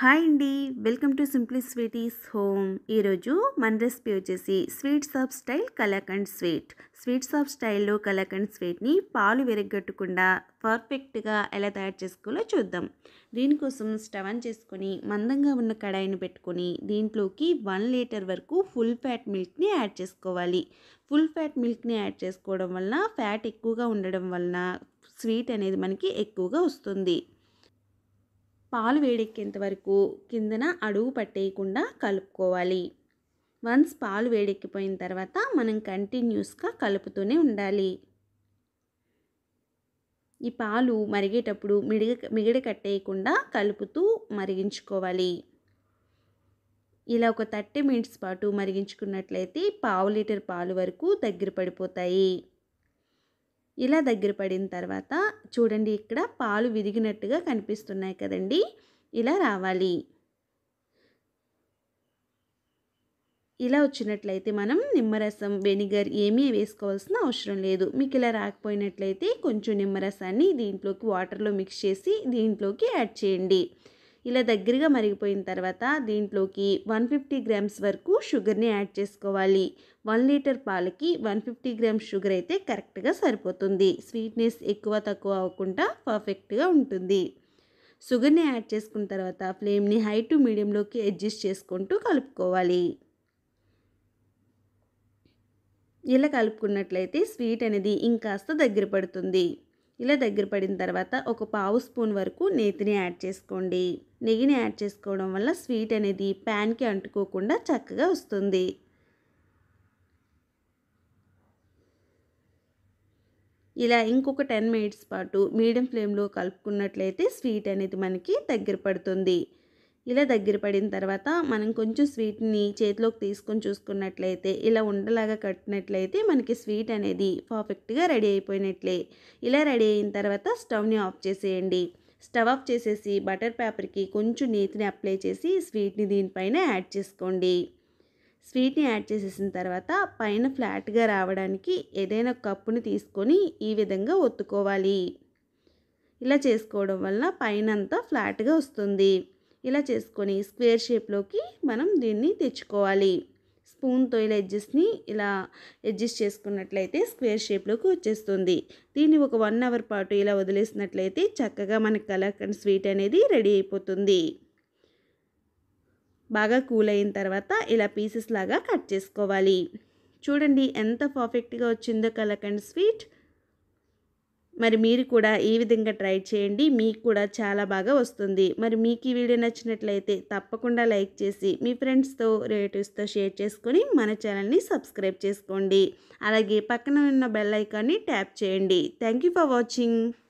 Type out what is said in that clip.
hi అండి welcome to simply sweeties home ఈరోజు మన రెసిపీ వచ్చేసి sweets of style kalakand sweet sweets of స్టైల్లో కలాకండ్ స్వీట్ని పాలు విరగట్టుకుండా పర్ఫెక్ట్గా ఎలా తయారు చేసుకోవాలో చూద్దాం దీనికోసం స్టవ్ ఆన్ చేసుకొని మందంగా ఉన్న కడాయిని పెట్టుకొని దీంట్లోకి వన్ లీటర్ వరకు ఫుల్ ఫ్యాట్ మిల్క్ని యాడ్ చేసుకోవాలి ఫుల్ ఫ్యాట్ మిల్క్ని యాడ్ చేసుకోవడం వలన ఫ్యాట్ ఎక్కువగా ఉండడం వలన స్వీట్ అనేది మనకి ఎక్కువగా వస్తుంది పాలు వేడెక్కేంత వరకు కిందన అడుగు పట్టేయకుండా కలుపుకోవాలి వన్స్ పాలు వేడెక్కిపోయిన తర్వాత మనం కంటిన్యూస్గా కలుపుతూనే ఉండాలి ఈ పాలు మరిగేటప్పుడు మిడిగ మిగిడ కట్టేయకుండా కలుపుతూ మరిగించుకోవాలి ఇలా ఒక థర్టీ మినిట్స్ పాటు మరిగించుకున్నట్లయితే పావు లీటర్ పాలు వరకు దగ్గర పడిపోతాయి ఇలా దగ్గర పడిన తర్వాత చూడండి ఇక్కడ పాలు విరిగినట్టుగా కనిపిస్తున్నాయి కదండి ఇలా రావాలి ఇలా వచ్చినట్లయితే మనం నిమ్మరసం వెనిగర్ ఏమీ వేసుకోవాల్సిన అవసరం లేదు మీకు ఇలా రాకపోయినట్లయితే కొంచెం నిమ్మరసాన్ని దీంట్లోకి వాటర్లో మిక్స్ చేసి దీంట్లోకి యాడ్ చేయండి ఇలా దగ్గరగా మరిగిపోయిన తర్వాత దీంట్లోకి వన్ ఫిఫ్టీ గ్రామ్స్ వరకు షుగర్ని యాడ్ చేసుకోవాలి వన్ లీటర్ పాలకి వన్ ఫిఫ్టీ గ్రామ్స్ షుగర్ అయితే కరెక్ట్గా సరిపోతుంది స్వీట్నెస్ ఎక్కువ తక్కువ అవ్వకుండా పర్ఫెక్ట్గా ఉంటుంది షుగర్ని యాడ్ చేసుకున్న తర్వాత ఫ్లేమ్ని హై టు మీడియంలోకి అడ్జస్ట్ చేసుకుంటూ కలుపుకోవాలి ఇలా కలుపుకున్నట్లయితే స్వీట్ అనేది ఇంకాస్త దగ్గర పడుతుంది ఇలా దగ్గర పడిన తర్వాత ఒక పావు స్పూన్ వరకు నేతిని యాడ్ చేసుకోండి నెయ్యిని యాడ్ చేసుకోవడం వల్ల స్వీట్ అనేది ప్యాన్కి అంటుకోకుండా చక్కగా వస్తుంది ఇలా ఇంకొక టెన్ మినిట్స్ పాటు మీడియం ఫ్లేమ్లో కలుపుకున్నట్లయితే స్వీట్ అనేది మనకి దగ్గర పడుతుంది ఇలా దగ్గర పడిన తర్వాత మనం కొంచెం స్వీట్ని చేతిలోకి తీసుకొని చూసుకున్నట్లయితే ఇలా ఉండలాగా కట్టినట్లయితే మనకి స్వీట్ అనేది పర్ఫెక్ట్గా రెడీ అయిపోయినట్లే ఇలా రెడీ అయిన తర్వాత స్టవ్ని ఆఫ్ చేసేయండి స్టవ్ ఆఫ్ చేసేసి బటర్ పేపర్కి కొంచెం నీతిని అప్లై చేసి స్వీట్ని దీనిపైన యాడ్ చేసుకోండి స్వీట్ని యాడ్ చేసేసిన తర్వాత పైన ఫ్లాట్గా రావడానికి ఏదైనా కప్పుని తీసుకొని ఈ విధంగా ఒత్తుకోవాలి ఇలా చేసుకోవడం వల్ల పైన అంతా ఫ్లాట్గా వస్తుంది ఇలా చేసుకొని స్క్వేర్ షేప్లోకి మనం దీన్ని తెచ్చుకోవాలి స్పూన్తో ఇలా ఎడ్జెస్ని ఇలా అడ్జస్ట్ చేసుకున్నట్లయితే స్క్వేర్ షేప్లోకి వచ్చేస్తుంది దీన్ని ఒక వన్ అవర్ పాటు ఇలా వదిలేసినట్లయితే చక్కగా మనకి కలాకండ్ స్వీట్ అనేది రెడీ అయిపోతుంది బాగా కూల్ అయిన తర్వాత ఇలా పీసెస్ లాగా కట్ చేసుకోవాలి చూడండి ఎంత పర్ఫెక్ట్గా వచ్చిందో కలకండ్ స్వీట్ మరి మీరు కూడా ఈ విధంగా ట్రై చేయండి మీకు కూడా చాలా బాగా వస్తుంది మరి మీకు ఈ వీడియో నచ్చినట్లయితే తప్పకుండా లైక్ చేసి మీ ఫ్రెండ్స్తో రిలేటివ్స్తో షేర్ చేసుకొని మన ఛానల్ని సబ్స్క్రైబ్ చేసుకోండి అలాగే పక్కన ఉన్న బెల్ ఐకాన్ని ట్యాప్ చేయండి థ్యాంక్ యూ ఫర్ వాచింగ్